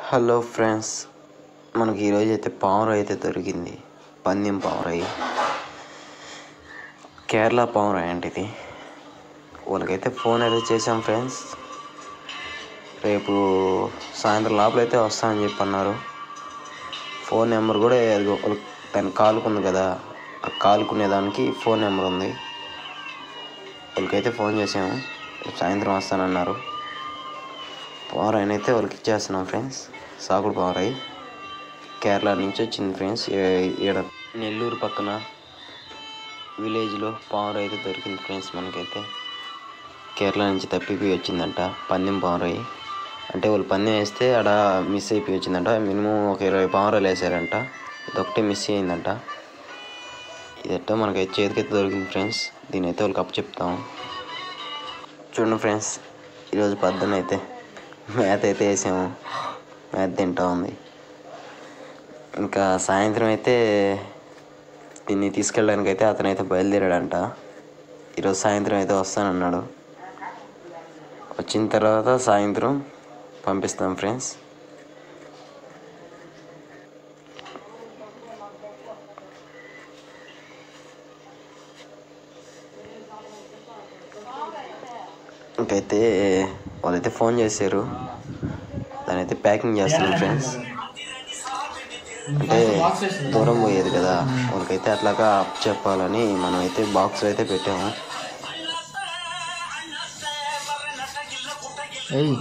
hello friends మనకి ఈరోజు అయితే పావురాయి అయితే దొరికింది పందెం పావురాయి కేరళ పావురాయి అంటే ఇది వాళ్ళకైతే ఫోన్ అయితే చేసాం ఫ్రెండ్స్ రేపు సాయంత్రం లోపల అయితే వస్తామని చెప్పి అన్నారు ఫోన్ నెంబర్ కూడా అదిగో వాళ్ళకి దాని కాలుకుంది కదా ఆ కాలుకునే దానికి ఫోన్ నెంబర్ ఉంది వాళ్ళకైతే ఫోన్ చేసాము రేపు సాయంత్రం వస్తానన్నారు పావురాయిని అయితే వాళ్ళకి ఇచ్చేస్తున్నాం ఫ్రెండ్స్ సాకుడు పావురాయి కేరళ నుంచి వచ్చింది ఫ్రెండ్స్ ఈడ నెల్లూరు పక్కన విలేజ్లో పావురాయి అయితే దొరికింది ఫ్రెండ్స్ మనకైతే కేరళ నుంచి తప్పిపోయి వచ్చిందంట పందెం పావురాయి అంటే వాళ్ళు పందెం వేస్తే ఆడ మిస్ అయిపోయి వచ్చిందంట మినిమం ఒక ఇరవై పావురాలు వేసారంట ఇదొకటే మిస్ అయిందంట ఇదట్టో మనకైతే చేతికైతే దొరికింది ఫ్రెండ్స్ దీని అయితే వాళ్ళకి అప్పు చెప్తాము చూడండి ఫ్రెండ్స్ ఈరోజు పొద్దున్న అయితే మేత అయితే వేసాము మేత తింటా ఉంది ఇంకా సాయంత్రం అయితే దీన్ని తీసుకెళ్ళడానికి అయితే అతను అయితే బయలుదేరాడంట ఈరోజు సాయంత్రం అయితే వస్తానన్నాడు వచ్చిన తర్వాత సాయంత్రం పంపిస్తాం ఫ్రెండ్స్ ఇంకైతే వాళ్ళైతే ఫోన్ చేశారు దాని అయితే ప్యాకింగ్ చేస్తున్నాం ఫ్రెండ్స్ అంటే దూరం పోయేది కదా వాళ్ళకైతే అట్లాగా అప్ చెప్పాలని మనం అయితే బాక్స్ అయితే పెట్టాము ఏయ్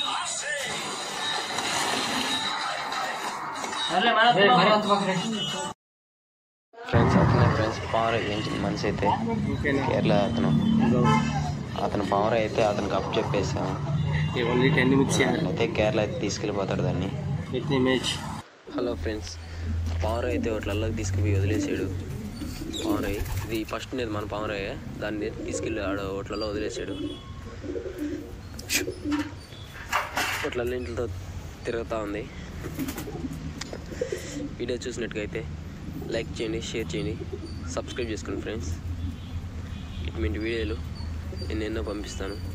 ఫ్రెండ్స్ అతనే ఫ్రెండ్స్ పవర్ వేయించిన మనిషి అయితే కేరళ అతను అతను పవర్ అయితే అతనికి అప్ చెప్పేసాము ये ओनली टेन मिनट्स यार అయితే కేరళ అయితే తీసుకెళ్ళిపోతాడు దాన్ని इतनी मैच హలో ఫ్రెండ్స్ పవర్ అయితే హోటళ్ళకి తీసుకుపోయి వదిలేసాడు పవర్ ఇది ఫస్ట్ నేను మన పవర్ దాన్ని తీసుకెళ్ళి ఆడ హోటల్లో వదిలేసాడు హోటల్లో ఇంట్లో తిరుగుతూ ఉంది వీడియో చూసినట్టుగైతే లైక్ చేయండి షేర్ చేయండి సబ్స్క్రైబ్ చేసుకోండి ఫ్రెండ్స్ ఇటువంటి వీడియోలు నేను ఎన్నో పంపిస్తాను